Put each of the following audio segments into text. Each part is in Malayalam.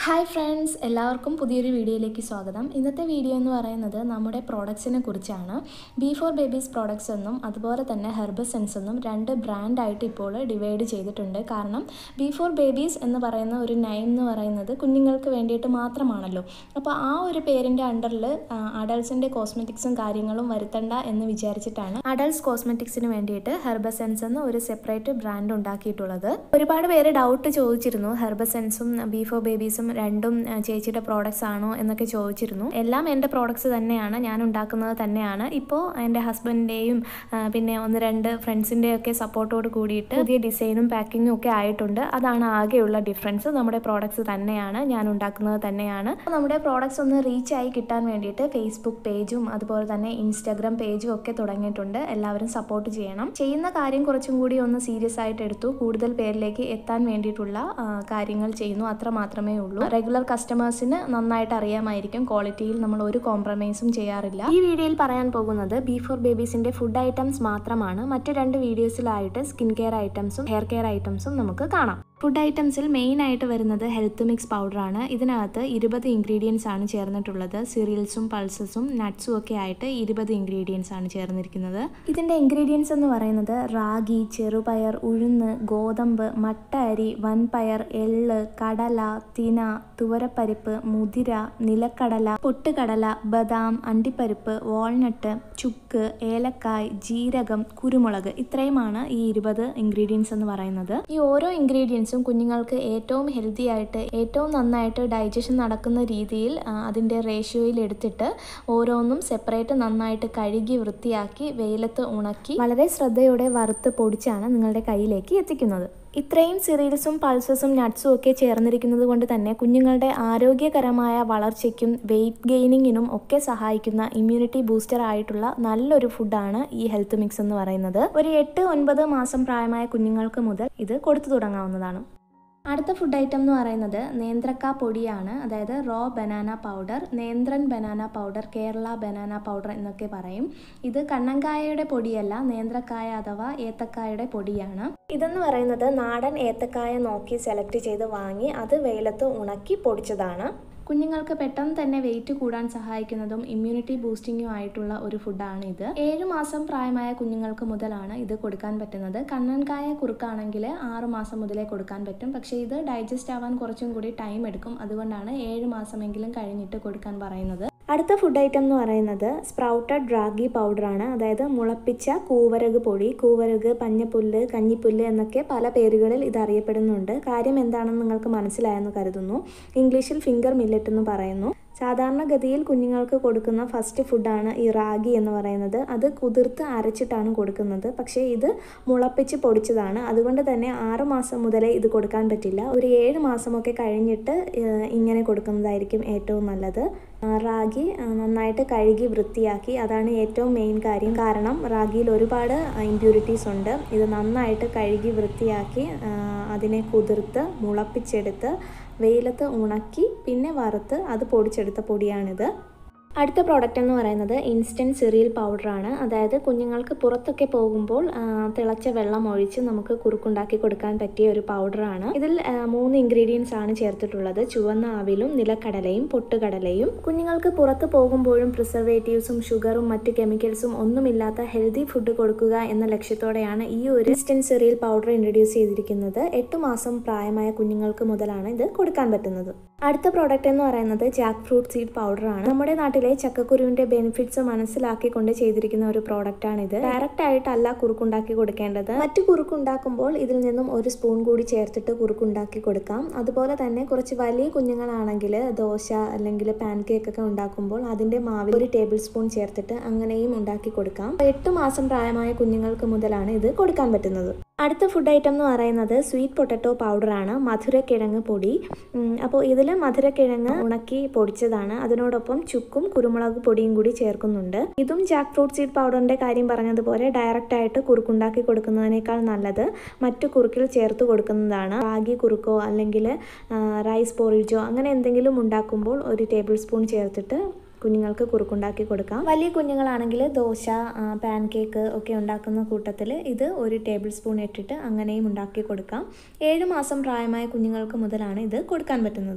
ഹായ് ഫ്രണ്ട്സ് എല്ലാവർക്കും പുതിയൊരു വീഡിയോയിലേക്ക് സ്വാഗതം ഇന്നത്തെ വീഡിയോ എന്ന് പറയുന്നത് നമ്മുടെ പ്രോഡക്ട്സിനെ കുറിച്ചാണ് ബി ഫോർ ബേബീസ് പ്രോഡക്ട്സ് എന്നും അതുപോലെ തന്നെ ഹെർബസെൻസ് എന്നും രണ്ട് ബ്രാൻഡായിട്ട് ഇപ്പോൾ ഡിവൈഡ് ചെയ്തിട്ടുണ്ട് കാരണം ബി ഫോർ ബേബീസ് എന്ന് പറയുന്ന ഒരു നൈം എന്ന് പറയുന്നത് കുഞ്ഞുങ്ങൾക്ക് വേണ്ടിയിട്ട് മാത്രമാണല്ലോ അപ്പോൾ ആ ഒരു പേരിൻ്റെ അണ്ടറിൽ അഡൾട്ട്സിൻ്റെ കോസ്മെറ്റിക്സും കാര്യങ്ങളും വരുത്തണ്ട എന്ന് വിചാരിച്ചിട്ടാണ് അഡൾട്ട്സ് കോസ്മെറ്റിക്സിന് വേണ്ടിയിട്ട് ഹെർബസെൻസ് എന്ന് ഒരു സെപ്പറേറ്റ് ബ്രാൻഡ് ഉണ്ടാക്കിയിട്ടുള്ളത് ഒരുപാട് പേര് ഡൗട്ട് ചോദിച്ചിരുന്നു ഹെർബസെൻസും ബി ഫോർ ബേബീസും രണ്ടും ആ, ചേച്ചിയുടെ പ്രോഡക്ട്സ് ആണോ എന്നൊക്കെ ചോദിച്ചിരുന്നു എല്ലാം എൻ്റെ പ്രോഡക്ട്സ് തന്നെയാണ് ഞാൻ ഉണ്ടാക്കുന്നത് തന്നെയാണ് ഇപ്പോൾ എൻ്റെ ഹസ്ബൻഡിൻ്റെയും പിന്നെ ഒന്ന് രണ്ട് ഫ്രണ്ട്സിൻ്റെയും ഒക്കെ സപ്പോർട്ടോട് കൂടിയിട്ട് പുതിയ ഡിസൈനും പാക്കിങ്ങും ഒക്കെ ആയിട്ടുണ്ട് അതാണ് ആകെയുള്ള ഡിഫറൻസ് നമ്മുടെ പ്രോഡക്ട്സ് തന്നെയാണ് ഞാൻ ഉണ്ടാക്കുന്നത് തന്നെയാണ് അപ്പോൾ നമ്മുടെ പ്രോഡക്ട്സ് ഒന്ന് റീച്ച് ആയി കിട്ടാൻ വേണ്ടിയിട്ട് ഫേസ്ബുക്ക് പേജും അതുപോലെ തന്നെ ഇൻസ്റ്റാഗ്രാം പേജും ഒക്കെ തുടങ്ങിയിട്ടുണ്ട് എല്ലാവരും സപ്പോർട്ട് ചെയ്യണം ചെയ്യുന്ന കാര്യം കുറച്ചും കൂടി ഒന്ന് സീരിയസ് ആയിട്ട് എടുത്തു കൂടുതൽ പേരിലേക്ക് എത്താൻ വേണ്ടിയിട്ടുള്ള ആ, കാര്യങ്ങൾ ചെയ്യുന്നു അത്ര മാത്രമേ ഉള്ളൂ റെഗുലർ കസ്റ്റമേഴ്സിന് നന്നായിട്ട് അറിയാമായിരിക്കും ക്വാളിറ്റിയിൽ നമ്മൾ ഒരു കോംപ്രമൈസും ചെയ്യാറില്ല ഈ വീഡിയോയിൽ പറയാൻ പോകുന്നത് ബി ഫോർ ബേബീസിന്റെ ഫുഡ് ഐറ്റംസ് മാത്രമാണ് മറ്റു രണ്ട് വീഡിയോസിലായിട്ട് സ്കിൻ കെയർ ഐറ്റംസും ഹെയർ കെയർ ഐറ്റംസും നമുക്ക് കാണാം ഫുഡ് ഐറ്റംസിൽ മെയിൻ ആയിട്ട് വരുന്നത് ഹെൽത്ത് മിക്സ് പൗഡറാണ് ഇതിനകത്ത് ഇരുപത് ഇൻഗ്രീഡിയൻസ് ആണ് ചേർന്നിട്ടുള്ളത് സിറിയൽസും പൾസസും നട്ട്സും ഒക്കെ ആയിട്ട് ഇരുപത് ഇൻഗ്രീഡിയൻസ് ആണ് ചേർന്നിരിക്കുന്നത് ഇതിൻ്റെ ഇൻഗ്രീഡിയൻസ് എന്ന് പറയുന്നത് റാഗി ചെറുപയർ ഉഴുന്ന് ഗോതമ്പ് മട്ട അരി വൻപയർ എള്ള് കടല തിന തുവരപ്പരിപ്പ് മുതിര നിലക്കടല പൊട്ടുകടല ബദാം അണ്ടിപ്പരിപ്പ് വാൾനട്ട് ചുക്ക് ഏലക്കായ് ജീരകം കുരുമുളക് ഇത്രയുമാണ് ഈ ഇരുപത് ഇൻഗ്രീഡിയൻസ് എന്ന് പറയുന്നത് ഈ ഓരോ ഇൻഗ്രീഡിയൻസും കുഞ്ഞുങ്ങൾക്ക് ഏറ്റവും ഹെൽത്തി ആയിട്ട് ഏറ്റവും നന്നായിട്ട് ഡൈജഷൻ നടക്കുന്ന രീതിയിൽ ആ, അതിൻ്റെ റേഷ്യോയിൽ എടുത്തിട്ട് ഓരോന്നും സെപ്പറേറ്റ് നന്നായിട്ട് കഴുകി വൃത്തിയാക്കി വെയിലത്ത് ഉണക്കി വളരെ ശ്രദ്ധയോടെ വറുത്ത് പൊടിച്ചാണ് നിങ്ങളുടെ കയ്യിലേക്ക് എത്തിക്കുന്നത് ഇത്രയും സിറീൽസും പൾസസും നട്ട്സും ഒക്കെ ചേർന്നിരിക്കുന്നത് കൊണ്ട് തന്നെ കുഞ്ഞുങ്ങളുടെ ആരോഗ്യകരമായ വളർച്ചയ്ക്കും വെയിറ്റ് ഗെയിനിങ്ങിനും ഒക്കെ സഹായിക്കുന്ന ഇമ്മ്യൂണിറ്റി ബൂസ്റ്റർ ആയിട്ടുള്ള നല്ലൊരു ഫുഡാണ് ഈ ഹെൽത്ത് മിക്സ് എന്ന് പറയുന്നത് ഒരു എട്ട് ഒൻപത് മാസം പ്രായമായ കുഞ്ഞുങ്ങൾക്ക് മുതൽ ഇത് കൊടുത്തു തുടങ്ങാവുന്നതാണ് അടുത്ത ഫുഡ് ഐറ്റം എന്ന് പറയുന്നത് നേന്ത്രക്ക പൊടിയാണ് അതായത് റോ ബനാന പൗഡർ നേന്ത്രൻ banana powder Kerala banana powder എന്നൊക്കെ പറയും ഇത് കണ്ണങ്കായയുടെ പൊടിയല്ല നേന്ത്രക്കായ അഥവാ ഏത്തക്കായയുടെ പൊടിയാണ് ഇതെന്ന് പറയുന്നത് നാടൻ ഏത്തക്കായ നോക്കി സെലക്ട് ചെയ്ത് വാങ്ങി അത് വെയിലത്ത് ഉണക്കി പൊടിച്ചതാണ് കുഞ്ഞുങ്ങൾക്ക് പെട്ടെന്ന് തന്നെ വെയിറ്റ് കൂടാൻ സഹായിക്കുന്നതും ഇമ്മ്യൂണിറ്റി ബൂസ്റ്റിങ്ങും ആയിട്ടുള്ള ഒരു ഫുഡാണ് ഇത് ഏഴ് മാസം പ്രായമായ കുഞ്ഞുങ്ങൾക്ക് മുതലാണ് ഇത് കൊടുക്കാൻ പറ്റുന്നത് കണ്ണൻകായ കുറുക്കാണെങ്കിൽ ആറ് മാസം മുതലേ കൊടുക്കാൻ പറ്റും പക്ഷേ ഇത് ഡൈജസ്റ്റ് ആവാൻ കുറച്ചും കൂടി ടൈം എടുക്കും അതുകൊണ്ടാണ് ഏഴ് മാസമെങ്കിലും കഴിഞ്ഞിട്ട് കൊടുക്കാൻ പറയുന്നത് അടുത്ത ഫുഡ് ഐറ്റം എന്ന് പറയുന്നത് സ്പ്രൗട്ടഡ് റാഗി പൗഡറാണ് അതായത് മുളപ്പിച്ച കൂവരക് പൊടി കൂവരക് പഞ്ഞപ്പുല്ല് കഞ്ഞിപ്പുല്ല് എന്നൊക്കെ പല പേരുകളിൽ ഇത് അറിയപ്പെടുന്നുണ്ട് കാര്യം എന്താണെന്ന് നിങ്ങൾക്ക് മനസ്സിലായെന്ന് കരുതുന്നു ഇംഗ്ലീഷിൽ ഫിംഗർ മില്ലറ്റ് എന്ന് പറയുന്നു സാധാരണഗതിയിൽ കുഞ്ഞുങ്ങൾക്ക് കൊടുക്കുന്ന ഫസ്റ്റ് ഫുഡാണ് ഈ റാഗി എന്ന് പറയുന്നത് അത് കുതിർത്ത് അരച്ചിട്ടാണ് കൊടുക്കുന്നത് പക്ഷേ ഇത് മുളപ്പിച്ച് പൊടിച്ചതാണ് അതുകൊണ്ട് തന്നെ ആറ് മാസം മുതലേ ഇത് കൊടുക്കാൻ പറ്റില്ല ഒരു ഏഴ് മാസമൊക്കെ കഴിഞ്ഞിട്ട് ഏഹ്, ഇങ്ങനെ കൊടുക്കുന്നതായിരിക്കും ഏറ്റവും നല്ലത് ആ, റാഗി ആ, നന്നായിട്ട് കഴുകി വൃത്തിയാക്കി അതാണ് ഏറ്റവും മെയിൻ കാര്യം കാരണം റാഗിയിൽ ഒരുപാട് ഇമ്പ്യൂരിറ്റീസ് ഉണ്ട് ഇത് നന്നായിട്ട് കഴുകി വൃത്തിയാക്കി ആ, അതിനെ കുതിർത്ത് മുളപ്പിച്ചെടുത്ത് വെയിലത്ത് ഉണക്കി പിന്നെ വറുത്ത് അത് പൊടിച്ചെടുത്ത പൊടിയാണിത് അടുത്ത പ്രോഡക്റ്റ് എന്ന് പറയുന്നത് ഇൻസ്റ്റൻറ്റ് സിറിയൽ പൗഡറാണ് അതായത് കുഞ്ഞുങ്ങൾക്ക് പുറത്തൊക്കെ പോകുമ്പോൾ ആ, തിളച്ച വെള്ളം ഒഴിച്ച് നമുക്ക് കുറുക്കുണ്ടാക്കി കൊടുക്കാൻ പറ്റിയ ഒരു പൗഡറാണ് ഇതിൽ ആ, മൂന്ന് ഇൻഗ്രീഡിയൻസ് ആണ് ചേർത്തിട്ടുള്ളത് ചുവന്ന അവിലും നിലക്കടലയും പൊട്ടുകടലയും കുഞ്ഞുങ്ങൾക്ക് പുറത്ത് പോകുമ്പോഴും പ്രിസർവേറ്റീവ്സും ഷുഗറും മറ്റ് കെമിക്കൽസും ഒന്നുമില്ലാത്ത ഹെൽത്തി ഫുഡ് കൊടുക്കുക എന്ന ലക്ഷ്യത്തോടെയാണ് ഈ ഒരു ഇൻസ്റ്റൻറ്റ് സിറിയൽ പൗഡർ ഇൻട്രൊഡ്യൂസ് ചെയ്തിരിക്കുന്നത് എട്ട് മാസം പ്രായമായ കുഞ്ഞുങ്ങൾക്ക് മുതലാണ് ഇത് കൊടുക്കാൻ പറ്റുന്നത് അടുത്ത പ്രോഡക്റ്റ് എന്ന് പറയുന്നത് ജാക്ക് ഫ്രൂട്ട് സീഡ് പൗഡറാണ് നമ്മുടെ നാട്ടിലെ ചക്കക്കുരുവിന്റെ ബെനിഫിറ്റ്സ് മനസ്സിലാക്കിക്കൊണ്ട് ചെയ്തിരിക്കുന്ന ഒരു പ്രോഡക്റ്റ് ആണ് ഇത് ഡയറക്റ്റ് ആയിട്ടല്ല കുറുക്കുണ്ടാക്കി കൊടുക്കേണ്ടത് മറ്റു കുറുക്കുണ്ടാക്കുമ്പോൾ ഇതിൽ നിന്നും ഒരു സ്പൂൺ കൂടി ചേർത്തിട്ട് കുറുക്കുണ്ടാക്കി കൊടുക്കാം അതുപോലെ തന്നെ കുറച്ച് വലിയ കുഞ്ഞുങ്ങളാണെങ്കിൽ ദോശ അല്ലെങ്കിൽ പാൻ കേക്ക് ഒക്കെ ഉണ്ടാക്കുമ്പോൾ അതിന്റെ മാവിൽ ഒരു ടേബിൾ സ്പൂൺ ചേർത്തിട്ട് അങ്ങനെയും ഉണ്ടാക്കി കൊടുക്കാം എട്ട് മാസം പ്രായമായ കുഞ്ഞുങ്ങൾക്ക് മുതലാണ് ഇത് കൊടുക്കാൻ പറ്റുന്നത് അടുത്ത ഫുഡ് ഐറ്റം എന്ന് പറയുന്നത് സ്വീറ്റ് പൊട്ടറ്റോ പൗഡറാണ് മധുരക്കിഴങ്ങ് പൊടി അപ്പോൾ ഇതിൽ മധുരക്കിഴങ്ങ് ഉണക്കി പൊടിച്ചതാണ് അതിനോടൊപ്പം ചുക്കും കുരുമുളക് പൊടിയും കൂടി ചേർക്കുന്നുണ്ട് ഇതും ജാക്ക് ഫ്രൂട്ട് സീഡ് പൗഡറിൻ്റെ കാര്യം പറഞ്ഞതുപോലെ ഡയറക്റ്റ് ആയിട്ട് കുറുക്കുണ്ടാക്കി കൊടുക്കുന്നതിനേക്കാൾ നല്ലത് മറ്റു കുറുക്കിൽ ചേർത്ത് കൊടുക്കുന്നതാണ് റാഗി കുറുക്കോ അല്ലെങ്കിൽ റൈസ് പോറിജോ അങ്ങനെ എന്തെങ്കിലും ഉണ്ടാക്കുമ്പോൾ ഒരു ടേബിൾ സ്പൂൺ ചേർത്തിട്ട് കുഞ്ഞുങ്ങൾക്ക് കുറുക്കുണ്ടാക്കി കൊടുക്കാം വലിയ കുഞ്ഞുങ്ങളാണെങ്കിൽ ദോശ പാൻ കേക്ക് ഒക്കെ ഉണ്ടാക്കുന്ന കൂട്ടത്തിൽ ഇത് ഒരു ടേബിൾ സ്പൂൺ ഇട്ടിട്ട് അങ്ങനെയും ഉണ്ടാക്കി കൊടുക്കാം ഏഴ് മാസം പ്രായമായ കുഞ്ഞുങ്ങൾക്ക് മുതലാണ് ഇത് കൊടുക്കാൻ പറ്റുന്നത്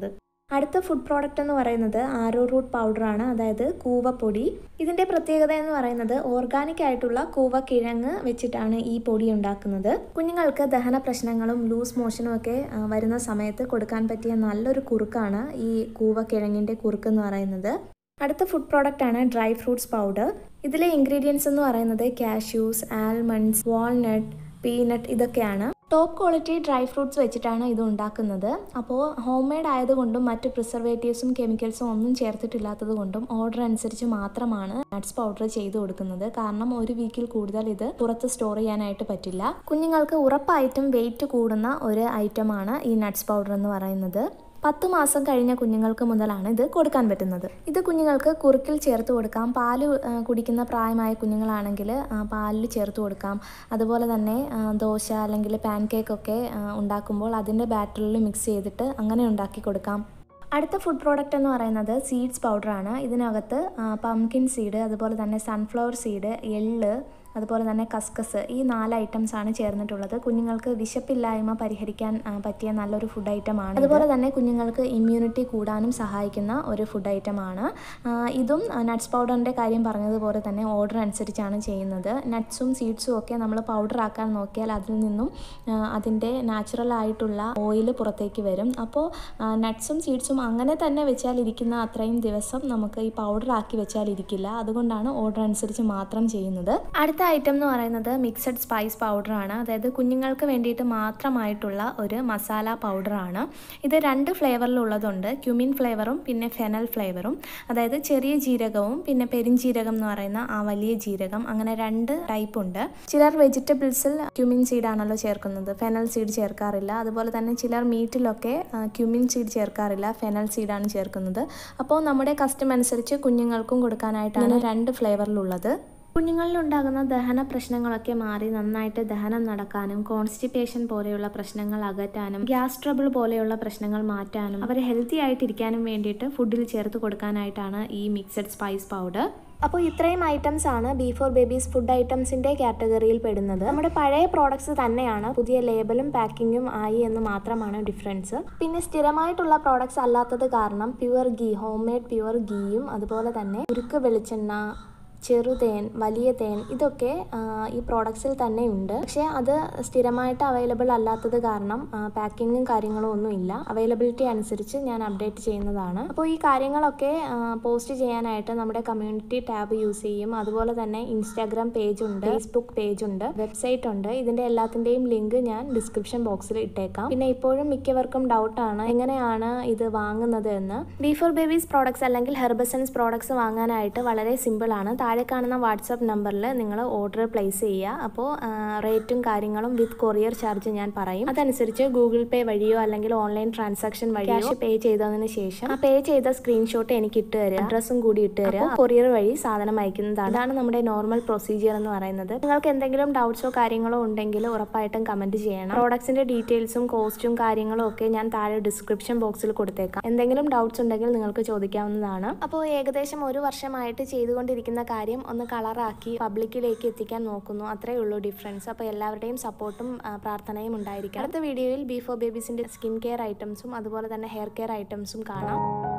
അടുത്ത ഫുഡ് പ്രോഡക്റ്റ് എന്ന് പറയുന്നത് ആരോ റൂട്ട് പൗഡറാണ് അതായത് കൂവപ്പൊടി ഇതിൻ്റെ പ്രത്യേകത എന്ന് പറയുന്നത് ഓർഗാനിക് ആയിട്ടുള്ള കൂവ കിഴങ്ങ് വെച്ചിട്ടാണ് ഈ പൊടി ഉണ്ടാക്കുന്നത് കുഞ്ഞുങ്ങൾക്ക് ദഹന പ്രശ്നങ്ങളും ലൂസ് മോഷനും ഒക്കെ ആ, വരുന്ന സമയത്ത് കൊടുക്കാൻ പറ്റിയ നല്ലൊരു കുറുക്കാണ് ഈ കൂവ കിഴങ്ങിൻ്റെ കുറുക്ക് എന്ന് പറയുന്നത് അടുത്ത ഫുഡ് പ്രോഡക്റ്റ് ആണ് ഡ്രൈ ഫ്രൂട്ട്സ് പൗഡർ ഇതിലെ ഇൻഗ്രീഡിയൻസ് എന്ന് പറയുന്നത് കാഷ്യൂസ് ആൽമണ്ട്സ് വാൾനട്ട് പീനട്ട് ഇതൊക്കെയാണ് ടോപ്പ് ക്വാളിറ്റി ഡ്രൈ ഫ്രൂട്ട്സ് വെച്ചിട്ടാണ് ഇത് ഉണ്ടാക്കുന്നത് അപ്പോൾ ഹോം മെയ്ഡ് ആയതുകൊണ്ടും മറ്റ് പ്രിസർവേറ്റീവ്സും കെമിക്കൽസും ഒന്നും ചേർത്തിട്ടില്ലാത്തത് കൊണ്ടും ഓർഡർ അനുസരിച്ച് മാത്രമാണ് നട്ട്സ് പൗഡർ ചെയ്ത് കൊടുക്കുന്നത് കാരണം ഒരു വീക്കിൽ കൂടുതൽ ഇത് പുറത്ത് സ്റ്റോർ ചെയ്യാനായിട്ട് പറ്റില്ല കുഞ്ഞുങ്ങൾക്ക് ഉറപ്പായിട്ടും വെയിറ്റ് കൂടുന്ന ഒരു ഐറ്റമാണ് ഈ നട്ട്സ് പൗഡർ എന്ന് പറയുന്നത് പത്ത് മാസം കഴിഞ്ഞ കുഞ്ഞുങ്ങൾക്ക് മുതലാണ് ഇത് കൊടുക്കാൻ പറ്റുന്നത് ഇത് കുഞ്ഞുങ്ങൾക്ക് കുറുക്കിൽ ചേർത്ത് കൊടുക്കാം പാല് ആ, കുടിക്കുന്ന പ്രായമായ കുഞ്ഞുങ്ങളാണെങ്കിൽ ആ, പാലിൽ ചേർത്ത് കൊടുക്കാം അതുപോലെ തന്നെ ആ, ദോശ അല്ലെങ്കിൽ പാൻ കേക്കൊക്കെ ഉണ്ടാക്കുമ്പോൾ അതിൻ്റെ ബാറ്ററിൽ മിക്സ് ചെയ്തിട്ട് അങ്ങനെ ഉണ്ടാക്കി കൊടുക്കാം അടുത്ത ഫുഡ് പ്രോഡക്റ്റ് എന്ന് പറയുന്നത് സീഡ്സ് പൗഡറാണ് ഇതിനകത്ത് പംകിൻ സീഡ് അതുപോലെ തന്നെ സൺഫ്ലവർ സീഡ് എള്ള് അതുപോലെ തന്നെ കസ്കസ് ഈ നാല് ഐറ്റംസ് ആണ് ചേർന്നിട്ടുള്ളത് കുഞ്ഞുങ്ങൾക്ക് വിശപ്പില്ലായ്മ പരിഹരിക്കാൻ ആ, പറ്റിയ നല്ലൊരു ഫുഡ് ഐറ്റമാണ് അതുപോലെ തന്നെ കുഞ്ഞുങ്ങൾക്ക് ഇമ്മ്യൂണിറ്റി കൂടാനും സഹായിക്കുന്ന ഒരു ഫുഡ് ഐറ്റമാണ് ആ, ഇതും നട്ട്സ് പൗഡറിൻ്റെ കാര്യം പറഞ്ഞതുപോലെ തന്നെ ഓർഡർ അനുസരിച്ചാണ് ചെയ്യുന്നത് നട്ട്സും സീഡ്സും ഒക്കെ നമ്മൾ പൗഡർ ആക്കാൻ നോക്കിയാൽ അതിൽ നിന്നും ആ, അതിൻ്റെ നാച്ചുറൽ ആയിട്ടുള്ള ഓയിൽ പുറത്തേക്ക് വരും അപ്പോൾ നട്ട്സും സീഡ്സും അങ്ങനെ തന്നെ വെച്ചാൽ ഇരിക്കുന്ന അത്രയും ദിവസം നമുക്ക് ഈ പൗഡർ ആക്കി വെച്ചാൽ ഇരിക്കില്ല അതുകൊണ്ടാണ് ഓർഡർ അനുസരിച്ച് മാത്രം ചെയ്യുന്നത് അടുത്ത ഐറ്റം എന്ന് പറയുന്നത് മിക്സഡ് സ്പൈസ് പൗഡറാണ് അതായത് കുഞ്ഞുങ്ങൾക്ക് വേണ്ടിയിട്ട് മാത്രമായിട്ടുള്ള ഒരു മസാല പൗഡറാണ് ഇത് രണ്ട് ഫ്ലേവറിലുള്ളതുണ്ട് ക്യുമിൻ ഫ്ലേവറും പിന്നെ ഫെനൽ ഫ്ലേവറും അതായത് ചെറിയ ജീരകവും പിന്നെ പെരിഞ്ജീരകം എന്ന് പറയുന്ന ആ വലിയ ജീരകം അങ്ങനെ രണ്ട് ടൈപ്പ് ഉണ്ട് ചിലർ വെജിറ്റബിൾസിൽ ക്യുമിൻ സീഡാണല്ലോ ചേർക്കുന്നത് ഫെനൽ സീഡ് ചേർക്കാറില്ല അതുപോലെ തന്നെ ചിലർ മീറ്റിലൊക്കെ ക്യുമിൻ സീഡ് ചേർക്കാറില്ല ഫെനൽ സീഡാണ് ചേർക്കുന്നത് അപ്പോൾ നമ്മുടെ കസ്റ്റം അനുസരിച്ച് കുഞ്ഞുങ്ങൾക്കും കൊടുക്കാനായിട്ടാണ് രണ്ട് ഫ്ലേവറിലുള്ളത് കുഞ്ഞുങ്ങളിലുണ്ടാകുന്ന ദഹന പ്രശ്നങ്ങളൊക്കെ മാറി നന്നായിട്ട് ദഹനം നടക്കാനും കോൺസ്റ്റിപ്പേഷൻ പോലെയുള്ള പ്രശ്നങ്ങൾ അകറ്റാനും ഗ്യാസ് ട്രബിൾ പോലെയുള്ള പ്രശ്നങ്ങൾ മാറ്റാനും അവർ ഹെൽത്തി ആയിട്ടിരിക്കാനും വേണ്ടിയിട്ട് ഫുഡിൽ ചേർത്ത് കൊടുക്കാനായിട്ടാണ് ഈ മിക്സഡ് സ്പൈസ് പൗഡർ അപ്പോൾ ഇത്രയും ഐറ്റംസ് ആണ് ബി ഫോർ ബേബീസ് ഫുഡ് ഐറ്റംസിന്റെ കാറ്റഗറിയിൽ പെടുന്നത് നമ്മുടെ പഴയ പ്രോഡക്ട്സ് തന്നെയാണ് പുതിയ ലേബലും പാക്കിങ്ങും ആയി എന്ന് മാത്രമാണ് ഡിഫറൻസ് പിന്നെ സ്ഥിരമായിട്ടുള്ള പ്രോഡക്ട്സ് അല്ലാത്തത് കാരണം pure ghee homemade pure ഗീയും അതുപോലെ തന്നെ ഉരുക്ക് വെളിച്ചെണ്ണ ചെറുതേൻ വലിയ തേൻ ഇതൊക്കെ ആ, ഈ പ്രോഡക്ട്സിൽ തന്നെ ഉണ്ട് പക്ഷേ അത് സ്ഥിരമായിട്ട് അവൈലബിൾ അല്ലാത്തത് കാരണം പാക്കിങ്ങും കാര്യങ്ങളും ഒന്നും ഇല്ല അവൈലബിലിറ്റി അനുസരിച്ച് ഞാൻ അപ്ഡേറ്റ് ചെയ്യുന്നതാണ് അപ്പോൾ ഈ കാര്യങ്ങളൊക്കെ പോസ്റ്റ് ചെയ്യാനായിട്ട് നമ്മുടെ കമ്മ്യൂണിറ്റി ടാബ് യൂസ് ചെയ്യും അതുപോലെ തന്നെ ഇൻസ്റ്റാഗ്രാം പേജ് ഉണ്ട് ഫേസ്ബുക്ക് പേജ് ഉണ്ട് വെബ്സൈറ്റ് ഉണ്ട് ഇതിന്റെ എല്ലാത്തിന്റെയും ലിങ്ക് ഞാൻ ഡിസ്ക്രിപ്ഷൻ ബോക്സിൽ ഇട്ടേക്കാം പിന്നെ ഇപ്പോഴും മിക്കവർക്കും ഡൗട്ടാണ് എങ്ങനെയാണ് ഇത് വാങ്ങുന്നത് എന്ന് ബി ഫോർ ബേബീസ് പ്രോഡക്ട്സ് അല്ലെങ്കിൽ ഹെർബസൻസ് പ്രോഡക്ട്സ് വാങ്ങാനായിട്ട് വളരെ സിമ്പിൾ ആണ് താഴെ കാണുന്ന വാട്സാപ്പ് നമ്പറിൽ നിങ്ങൾ ഓർഡർ പ്ലേസ് ചെയ്യുക അപ്പോൾ റേറ്റും കാര്യങ്ങളും വിത്ത് കൊറിയർ ചാർജ് ഞാൻ പറയും അതനുസരിച്ച് ഗൂഗിൾ പേ വഴിയോ അല്ലെങ്കിൽ ഓൺലൈൻ ട്രാൻസാക്ഷൻ വഴിയോ ക്യാഷ് പേ ചെയ്തതിന് ശേഷം ആ പേ ചെയ്ത സ്ക്രീൻഷോട്ട് എനിക്ക് ഇട്ട് തരിക അഡ്രസ്സും കൂടി ഇട്ട് തരിക കൊറിയർ വഴി സാധനം അയക്കുന്നതാണ് അതാണ് നമ്മുടെ നോർമൽ പ്രൊസീജിയർ എന്ന് പറയുന്നത് നിങ്ങൾക്ക് എന്തെങ്കിലും ഡൗട്ട്സോ കാര്യങ്ങളോ ഉണ്ടെങ്കിൽ ഉറപ്പായിട്ടും കമന്റ് ചെയ്യണം പ്രോഡക്ട്സിന്റെ ഡീറ്റെയിൽസും കോസ്റ്റും കാര്യങ്ങളും ഒക്കെ ഞാൻ താഴെ ഡിസ്ക്രിപ്ഷൻ ബോക്സിൽ കൊടുത്തേക്കാം എന്തെങ്കിലും ഡൗട്ട്സ് ഉണ്ടെങ്കിൽ നിങ്ങൾക്ക് ചോദിക്കാവുന്നതാണ് അപ്പോൾ ഏകദേശം ഒരു വർഷമായിട്ട് ചെയ്തുകൊണ്ടിരിക്കുന്ന കാര്യം ഒന്ന് കളറാക്കി പബ്ലിക്കിലേക്ക് എത്തിക്കാൻ നോക്കുന്നു അത്രേ ഉള്ളൂ ഡിഫറൻസ് അപ്പോൾ എല്ലാവരുടെയും സപ്പോർട്ടും ആ, പ്രാർത്ഥനയും ഉണ്ടായിരിക്കും അടുത്ത വീഡിയോയിൽ ബി ഫോർ ബേബീസിന്റെ സ്കിൻ കെയർ ഐറ്റംസും അതുപോലെ തന്നെ ഹെയർ കെയർ ഐറ്റംസും കാണാം